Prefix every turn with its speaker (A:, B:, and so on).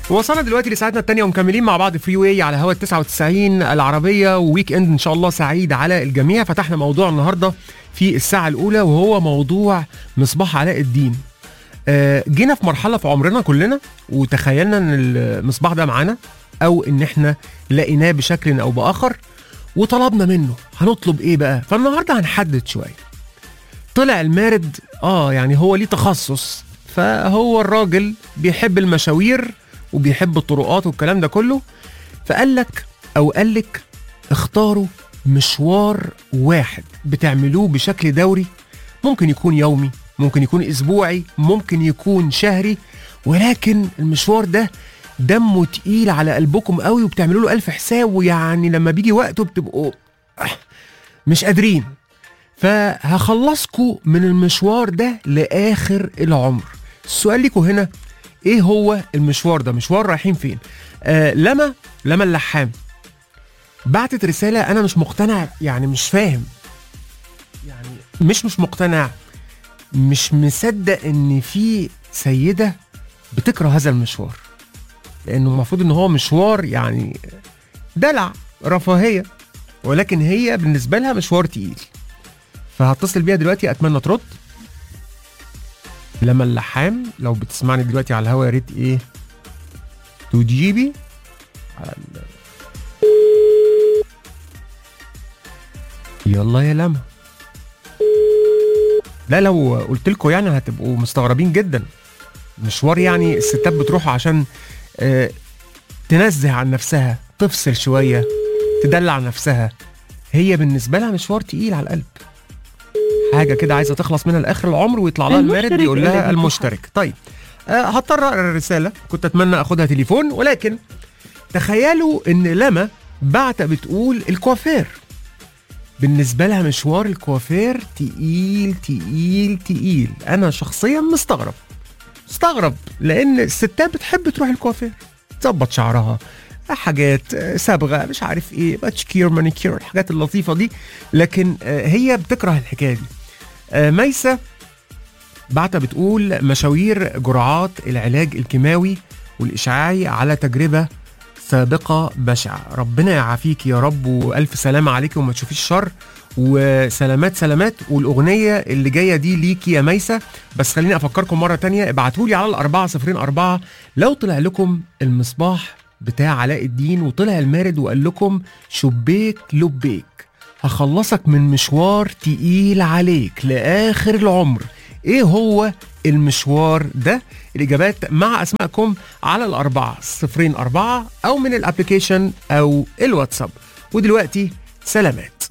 A: وصلنا دلوقتي لساعتنا الثانية ومكملين مع بعض فري واي على هوا 99 العربية وويك اند ان شاء الله سعيد على الجميع فتحنا موضوع النهارده في الساعة الأولى وهو موضوع مصباح علاء الدين. آه، جينا في مرحلة في عمرنا كلنا وتخيلنا ان المصباح ده معانا او ان احنا لقيناه بشكل او بآخر وطلبنا منه هنطلب ايه بقى؟ فالنهارده هنحدد شوية. طلع المارد اه يعني هو ليه تخصص فهو الراجل بيحب المشاوير وبيحب الطرقات والكلام ده كله فقال لك او قال لك اختاروا مشوار واحد بتعملوه بشكل دوري ممكن يكون يومي ممكن يكون اسبوعي ممكن يكون شهري ولكن المشوار ده دمه تقيل على قلبكم قوي وبتعملوا له الف حساب ويعني لما بيجي وقته بتبقوا مش قادرين فهخلصكوا من المشوار ده لاخر العمر السؤال ليكوا هنا ايه هو المشوار ده مشوار رايحين فين آه لما لما اللحام بعتت رساله انا مش مقتنع يعني مش فاهم يعني مش مش مقتنع مش مصدق ان في سيده بتكره هذا المشوار لانه المفروض ان هو مشوار يعني دلع رفاهيه ولكن هي بالنسبه لها مشوار تقيل فهتصل بيها دلوقتي اتمنى ترد لما اللحام لو بتسمعني دلوقتي على الهوا يا ريت ايه تجيبي على ال... يلا يا لما لا لو قلت لكم يعني هتبقوا مستغربين جدا مشوار يعني الستات بتروحوا عشان آه تنزه عن نفسها تفصل شويه تدلع نفسها هي بالنسبه لها مشوار تقيل على القلب حاجه كده عايزه تخلص منها لاخر العمر ويطلع لها المارد
B: المشترك
A: يقول لها
B: الذي
A: المشترك طيب أه هضطر اقرا الرساله كنت اتمنى اخدها تليفون ولكن تخيلوا ان لما بعت بتقول الكوافير بالنسبه لها مشوار الكوافير تقيل تقيل تقيل انا شخصيا مستغرب مستغرب لان الستات بتحب تروح الكوافير تظبط شعرها حاجات آه، صبغه مش عارف ايه باتشكير مانيكير الحاجات اللطيفه دي لكن آه، هي بتكره الحكايه دي آه، ميسة بعتها بتقول مشاوير جرعات العلاج الكيماوي والإشعاعي على تجربة سابقة بشعة ربنا يعافيك يا رب وألف سلامة عليك وما تشوفيش شر وسلامات سلامات والأغنية اللي جاية دي ليكي يا ميسة بس خليني أفكركم مرة تانية ابعتولي على الأربعة صفرين أربعة لو طلع لكم المصباح بتاع علاء الدين وطلع المارد وقال لكم شبيك لبيك هخلصك من مشوار تقيل عليك لآخر العمر ايه هو المشوار ده الإجابات مع أسمائكم على الأربعة صفرين أربعة أو من الأبليكيشن أو الواتساب ودلوقتي سلامات